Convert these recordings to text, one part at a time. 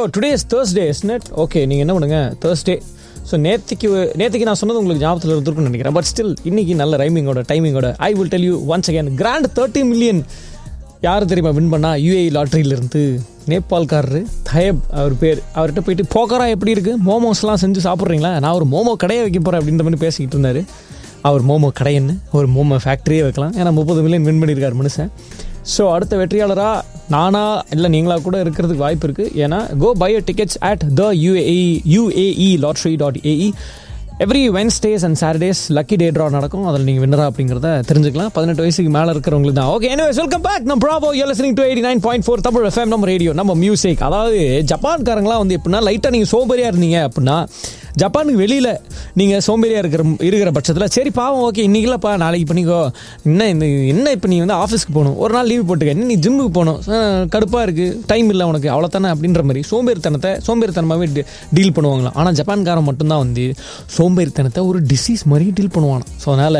Today is Thursday isn't okay நீங்கள் என்ன பண்ணுங்க தேர்ஸ்டே ஸோ நேத்திக்கு நேத்திக்கு நான் சொன்னது உங்களுக்கு ஞாபகத்தில் இருந்திருக்குன்னு நினைக்கிறேன் பட் ஸ்டில் இன்னைக்கு நல்ல ரைமிங்கோட டைமிங்கோட I will tell you once again grand thirty million யார் தெரியுமா வின் பண்ணா யூஏஇ லாட்ரியிலிருந்து நேபாள்காரரு தயப் அவர் பேர் அவர்கிட்ட போயிட்டு போக்கரா எப்படி இருக்கு மோமோஸ்லாம் செஞ்சு சாப்பிட்றீங்களா நான் ஒரு மோமோ கடையை வைக்க போகிறேன் அப்படின்ற மாதிரி பேசிக்கிட்டு இருந்தாரு அவர் மோமோ கடைன்னு ஒரு மோமோ ஃபேக்ட்ரியே வைக்கலாம் ஏன்னா முப்பது மில்லியன் வின் பண்ணியிருக்காரு மனுஷன் ஸோ அடுத்த வெற்றியாளராக நானா இல்லை நீங்களா கூட இருக்கிறதுக்கு வாய்ப்பு இருக்குது ஏன்னா go buy tickets at the UAE UAE lottery dot AE every Wednesdays and Saturdays lucky day draw நடக்கும் அதில் நீங்கள் வின்னரா அப்படிங்கிறத தெரிஞ்சுக்கலாம் பதினெட்டு வயசுக்கு மேலே இருக்கிறவங்களுக்கு தான் ஓகே anyways வெல்கம் பேக் நம்ம Bravo you listening to eighty nine point four Tamil FM நம்ம ரேடியோ நம்ம மியூசிக் அதாவது ஜப்பான்காரங்களாம் வந்து எப்படின்னா லைட்டாக நீங்கள் சோம்பேறியாக இருந்தீங்க அப்படின்னா ஜப்பானுக்கு வெளியில் நீங்கள் சோம்பேறியாக இருக்கிற இருக்கிற பட்சத்தில் சரி பாவம் ஓகே இன்னைக்கு இல்லைப்பா நாளைக்கு பண்ணிக்கோ என்ன இந்த என்ன இப்போ நீ வந்து ஆஃபீஸ்க்கு போகணும் ஒரு நாள் லீவ் போட்டுக்க என்ன நீ ஜிம்முக்கு போகணும் கடுப்பாக இருக்குது டைம் இல்லை உனக்கு அவ்வளோதானே அப்படின்ற மாதிரி சோம்பேறித்தனத்தை சோம்பேறித்தனமாகவே டீல் பண்ணுவாங்களாம் ஆனால் ஜப்பான்காரன் மட்டும்தான் வந்து சோம்பேறித்தனத்தை ஒரு டிசீஸ் மாதிரி டீல் பண்ணுவானா ஸோ அதனால்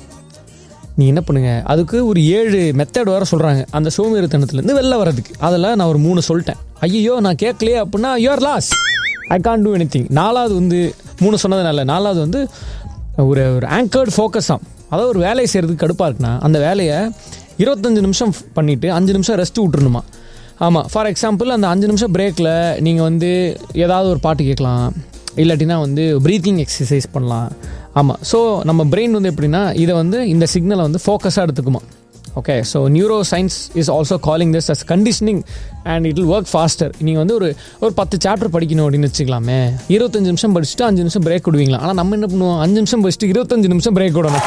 நீ என்ன பண்ணுங்க அதுக்கு ஒரு ஏழு மெத்தட் வர சொல்கிறாங்க அந்த சோம்பேறித்தனத்துலேருந்து வெளில வர்றதுக்கு அதில் நான் ஒரு மூணு சொல்லிட்டேன் ஐயோ நான் கேட்கலையே அப்படின்னா you are loss I can't do anything நாலாவது வந்து மூணு சொன்னதுனால நாலாவது வந்து ஒரு ஒரு ஆங்கர்டு ஃபோக்கஸ் ஆம் அதாவது ஒரு வேலையை செய்கிறதுக்கு கடுப்பாக இருக்குன்னா அந்த வேலையை இருபத்தஞ்சு நிமிஷம் பண்ணிவிட்டு அஞ்சு நிமிஷம் ரெஸ்ட் விட்டுருணுமா ஆமாம் ஃபார் எக்ஸாம்பிள் அந்த அஞ்சு நிமிஷம் பிரேக்கில் நீங்கள் வந்து ஏதாவது ஒரு பாட்டு கேட்கலாம் இல்லாட்டினா வந்து ப்ரீத்திங் எக்ஸசைஸ் பண்ணலாம் ஆமாம் ஸோ நம்ம பிரெயின் வந்து எப்படின்னா இதை வந்து இந்த சிக்னலை வந்து ஃபோக்கஸாக எடுத்துக்குமா okay so neuroscience is also calling this as conditioning and it will work faster நீங்கள் வந்து ஒரு ஒரு பத்து சாப்டர் படிக்கணும் அப்படின்னு வச்சுக்கலாமே இருபத்தஞ்சு நிமிஷம் படிச்சுட்டு அஞ்சு நிமிஷம் பிரேக் விடுவீங்களா ஆனால் நம்ம என்ன பண்ணுவோம் அஞ்சு நிமிஷம் படிச்சுட்டு இருபத்தஞ்சு நிமிஷம் பிரேக் விடணும்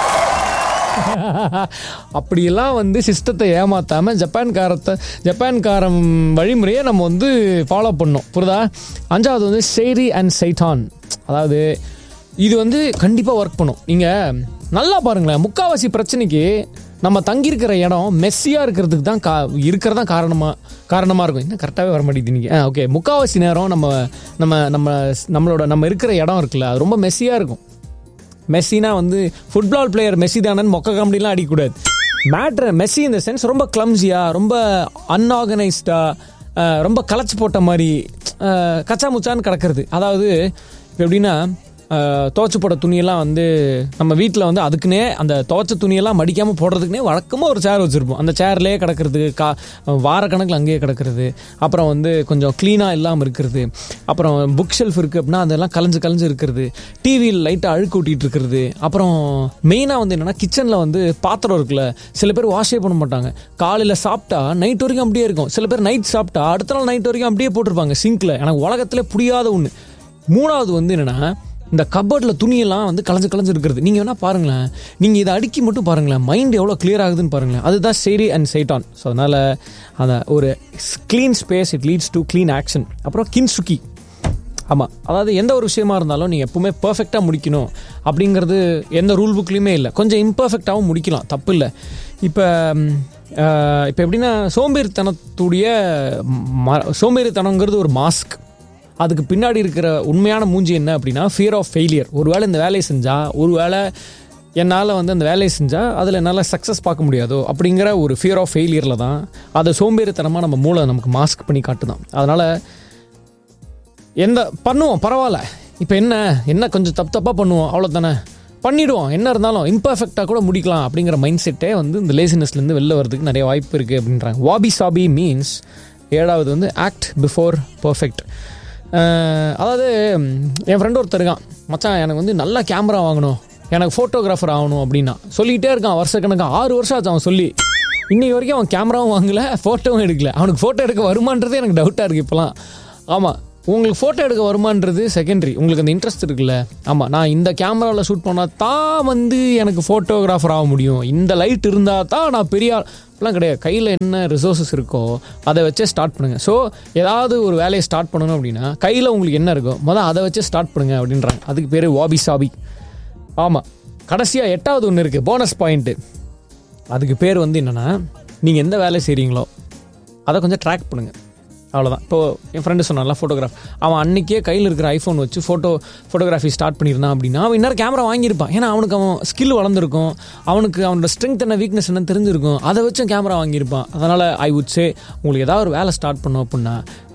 அப்படியெல்லாம் வந்து சிஸ்டத்தை ஏமாத்தாமல் ஜப்பான்காரத்தை ஜப்பான்காரம் வழிமுறையை நம்ம வந்து ஃபாலோ பண்ணோம் புரியுதா அஞ்சாவது வந்து செய்ரி அண்ட் சைட்டான் அதாவது இது வந்து கண்டிப்பாக ஒர்க் பண்ணும் நீங்கள் நல்லா பாருங்களேன் முக்காவாசி பிரச்சனைக்கு நம்ம தங்கியிருக்கிற இடம் மெஸ்ஸியாக இருக்கிறதுக்கு தான் கா இருக்கிறதா காரணமாக காரணமாக இருக்கும் இன்னும் கரெக்டாகவே வர மாட்டேங்குது நீங்கள் ஆ ஓகே முக்காவாசி நேரம் நம்ம நம்ம நம்ம நம்மளோட நம்ம இருக்கிற இடம் இருக்குல்ல அது ரொம்ப மெஸ்ஸியாக இருக்கும் மெஸ்ஸினா வந்து ஃபுட்பால் பிளேயர் மெஸ்ஸி தானன்னு மொக்க காமெடிலாம் அடிக்கக்கூடாது மேட்ரு மெஸ்ஸி இந்த சென்ஸ் ரொம்ப கிளம்ஸியாக ரொம்ப அன்ஆர்கனைஸ்டாக ரொம்ப களைச்சி போட்ட மாதிரி அஹ், கச்சா முச்சான்னு கிடக்கிறது அதாவது இப்போ எப்படின்னா அஹ், துவைச்சு போட்ட துணியெல்லாம் வந்து நம்ம வீட்டில் வந்து அதுக்குன்னே அந்த துவைச்ச துணியெல்லாம் மடிக்காமல் போடுறதுக்குனே வழக்கமாக ஒரு சேர் வச்சுருப்போம் அந்த சேர்லேயே கிடக்கிறது கா வாரக்கணக்கில் அங்கேயே கிடக்கிறது அப்புறம் வந்து கொஞ்சம் க்ளீனாக இல்லாமல் இருக்கிறது அப்புறம் புக் ஷெல்ஃப் இருக்குது அப்படின்னா அதெல்லாம் கலைஞ்சு கலைஞ்சு இருக்கிறது டிவியில் லைட்டாக அழுக்கு ஊட்டிகிட்டு இருக்கிறது அப்புறம் மெயினாக வந்து என்னென்னா கிச்சனில் வந்து பாத்திரம் இருக்குல்ல சில பேர் வாஷே பண்ண மாட்டாங்க காலையில் சாப்பிட்டா நைட் வரைக்கும் அப்படியே இருக்கும் சில பேர் நைட் சாப்பிட்டா அடுத்த நாள் நைட் வரைக்கும் அப்படியே போட்டிருப்பாங்க சிங்க்கில் எனக்கு உலகத்தில் புரியாத ஒன்று மூணாவது வந்து என்னென்னா இந்த கப்பர்டில் துணியெல்லாம் வந்து கலைஞ்சு கலைஞ்சு இருக்கிறது நீங்கள் வேணால் பாருங்களேன் நீங்கள் இதை அடுக்கி மட்டும் பாருங்களேன் மைண்ட் எவ்வளோ clear ஆகுதுன்னு பாருங்களேன் அதுதான் சரி அண்ட் சைட்டான் ஸோ அதனால் அந்த ஒரு clean space it leads to clean action அப்புறம் கின்சுக்கி ஆமாம் அதாவது எந்த ஒரு விஷயமா இருந்தாலும் நீங்கள் எப்பவுமே பர்ஃபெக்டாக முடிக்கணும் அப்படிங்கிறது எந்த ரூல் புக்லேயுமே இல்லை கொஞ்சம் இம்பர்ஃபெக்டாகவும் முடிக்கலாம் தப்பு இல்லை இப்போ இப்போ எப்படின்னா சோம்பேறித்தனத்துடைய ம- சோம்பேறித்தனங்கிறது ஒரு மாஸ்க் அதுக்கு பின்னாடி இருக்கிற உண்மையான மூஞ்சி என்ன அப்படின்னா ஃபியர் ஆஃப் ஃபெயிலியர் ஒருவேளை இந்த வேலையை செஞ்சால் ஒருவேளை என்னால் வந்து அந்த வேலையை செஞ்சால் அதில் என்னால் சக்ஸஸ் பார்க்க முடியாதோ அப்படிங்கிற ஒரு ஃபியர் ஆஃப் ஃபெயிலியரில் தான் அதை சோம்பேறித்தனமாக நம்ம மூளை நமக்கு மாஸ்க் பண்ணி காட்டுதான் அதனால் எந்த பண்ணுவோம் பரவாயில்ல இப்போ என்ன என்ன கொஞ்சம் தப்பு தப்பாக பண்ணுவோம் அவ்வளோதானே பண்ணிடுவோம் என்ன இருந்தாலும் இம்பர்ஃபெக்டாக கூட முடிக்கலாம் அப்படிங்கிற மைண்ட் செட்டே வந்து இந்த லேசினஸ்லேருந்து வெளில வரதுக்கு நிறைய வாய்ப்பு இருக்குது அப்படின்றாங்க வாபி சாபி மீன்ஸ் ஏழாவது வந்து ஆக்ட் பிஃபோர் பர்ஃபெக்ட் அதாவது ம், என் ஃப்ரெண்ட் ஒருத்தர் இருக்கான் மச்சான் எனக்கு வந்து நல்ல கேமரா வாங்கணும் எனக்கு ஃபோட்டோகிராஃபர் ஆகணும் அப்படின்னா சொல்லிகிட்டே இருக்கான் வருஷக்கணக்கு ஆறு வருஷம் ஆச்சு அவன் சொல்லி இன்னைக்கு வரைக்கும் அவன் கேமராவும் வாங்கல ஃபோட்டோவும் எடுக்கல அவனுக்கு ஃபோட்டோ எடுக்க வருமானன்றதே எனக்கு டவுட்டாக இருக்குது இப்போலாம் ஆமாம் உங்களுக்கு ஃபோட்டோ எடுக்க வருமானது செகண்டரி உங்களுக்கு அந்த இன்ட்ரெஸ்ட் இருக்குல்ல ஆமாம் நான் இந்த கேமராவில் ஷூட் பண்ணால் தான் வந்து எனக்கு ஃபோட்டோகிராஃபர் ஆக முடியும் இந்த லைட் இருந்தால் தான் நான் பெரிய ஆள் அப்படிலாம் கிடையாது கையில் என்ன ரிசோர்ஸஸ் இருக்கோ அதை வச்சே ஸ்டார்ட் பண்ணுங்கள் ஸோ ஏதாவது ஒரு வேலையை ஸ்டார்ட் பண்ணணும் அப்படின்னா கையில் உங்களுக்கு என்ன இருக்கோ மொதல் அதை வச்சே ஸ்டார்ட் பண்ணுங்க அப்படின்றாங்க அதுக்கு பேர் வாபி சாபி ஆமாம் கடைசியாக எட்டாவது ஒன்று இருக்குது போனஸ் பாயிண்ட்டு அதுக்கு பேர் வந்து என்னென்னா நீங்கள் எந்த வேலை செய்கிறீங்களோ அதை கொஞ்சம் ட்ராக் பண்ணுங்கள் அவ்வளோதான் இப்போது என் ஃப்ரெண்டு சொன்னான்ல ஃபோட்டோகிராஃப் அவன் அன்றைக்கே கையில் இருக்கிற ஐஃபோன் வச்சு ஃபோட்டோ ஃபோட்டோகிராஃபி ஸ்டார்ட் பண்ணியிருந்தான் அப்படின்னா அவன் இன்னொரு கேமரா வாங்கியிருப்பான் ஏன்னா அவனுக்கு அவன் ஸ்கில் வளர்ந்துருக்கும் அவனுக்கு அவனோட ஸ்ட்ரென்த் என்ன வீக்னஸ் என்ன தெரிஞ்சிருக்கும் அதை வச்சும் கேமரா வாங்கியிருப்பான் அதனால் ஐ வுட் சே உங்களுக்கு ஏதாவது ஒரு வேலை ஸ்டார்ட் பண்ணோம் அப்படின்னா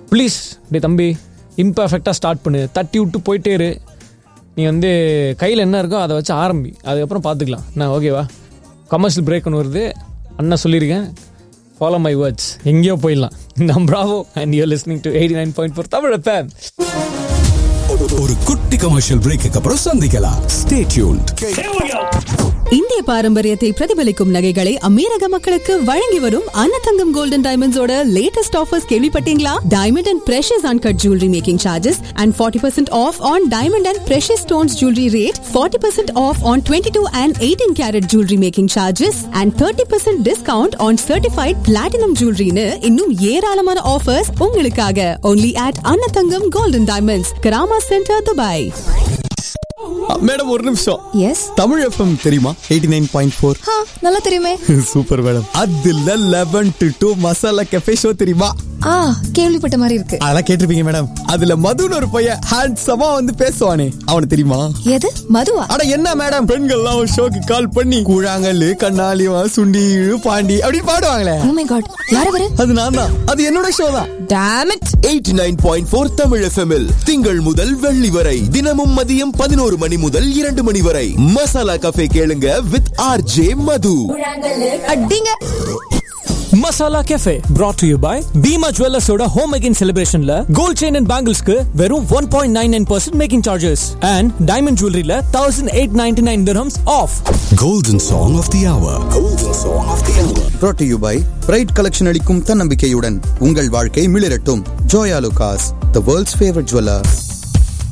ப்ளீஸ் டே தம்பி இம்பர்ஃபெக்டாக ஸ்டார்ட் பண்ணு தட்டி விட்டு போயிட்டே இரு நீ வந்து கையில் என்ன இருக்கோ அதை வச்சு ஆரம்பி அதுக்கப்புறம் பார்த்துக்கலாம் நான் ஓகேவா கமர்ஷியல் பிரேக் ஒன்று வருது அண்ணா சொல்லியிருக்கேன் ஃபாலோ மை வேர்ட்ஸ் எங்கேயோ போயிடலாம் நம் Bravo and you're listening to eighty nine point four Tamil FM. ஒரு குட்டி கமர்ஷியல் பிரேக்கு அப்புறம் சந்திக்கலாம் ஸ்டே டியூன்ட் இந்திய பாரம்பரியத்தை பிரதிபலிக்கும் நகைகளை அமீரக மக்களுக்கு வழங்கி வரும் அன்னதங்கம் கோல்டன் டைமண்ட்ஸோட லேட்டஸ்ட் ஆஃபர்ஸ் கேள்விப்பட்டீங்களா diamond and precious uncut jewellery making charges and forty percent off on diamond and precious stones jewellery rate forty percent off on twenty two and eighteen carat jewellery making charges and thirty percent discount on certified platinum ஜுவல்லரின்னு இன்னும் ஏராளமான offers உங்களுக்காக only at Annathangam golden diamonds Karama centre Dubai madam ஒரு நிமிஷம் yes Tamil FM தெரியுமா eighty nine point four ஹா நல்லா தெரியுமே சூப்பர் மேடம் அதுல eleven to two masala cafe show தெரியுமா ஆ கேள்விப்பட்ட மாதிரி இருக்கு அதெல்லாம் கேட்டிருப்பீங்க மேடம் அதுல மதுன்னு ஒரு பையன் ஹேண்ட்ஸமா வந்து பேசுவானே அவனுக்கு தெரியுமா எது மதுவா அட என்ன மேடம் பெண்கள்லாம் ஒரு ஷோக்கு கால் பண்ணி கூழாங்கல்லு கண்ணாலிவா சுண்டி இழு, பாண்டி அப்படி பாடுவாங்களே ஓ மை காட் யார் அவரு அது நான் தான் அது என்னோட ஷோ தான் டாம் இட் eighty nine point four Tamil எஃப்எம்எல் திங்கள் முதல் வெள்ளி வரை தினமும் மதியம் பதினோரு மணி முதல் இரண்டு மணி வரை மசாலா கஃபே கேளுங்க வித் ஆர் ஜே மது அடிங்க masala cafe brought to you by Bhima ஜுவல்லர்ஸோட ஹோம் மேக்கிங் செலிப்ரேஷன்ல கோல்ட் செயின் அண்ட் பேங்கிள்ஸ்க்கு வெறும் one point nine nine percent making charges and diamond ஜுவல்லரியில thousand eight ninety nine dirhams off golden song of the hour golden song of the hour brought to you by pride collection அளிக்கும் தன்னம்பிக்கையுடன் உங்கள் வாழ்க்கை மிளிரட்டும் Joyalukkas the world's favourite jeweller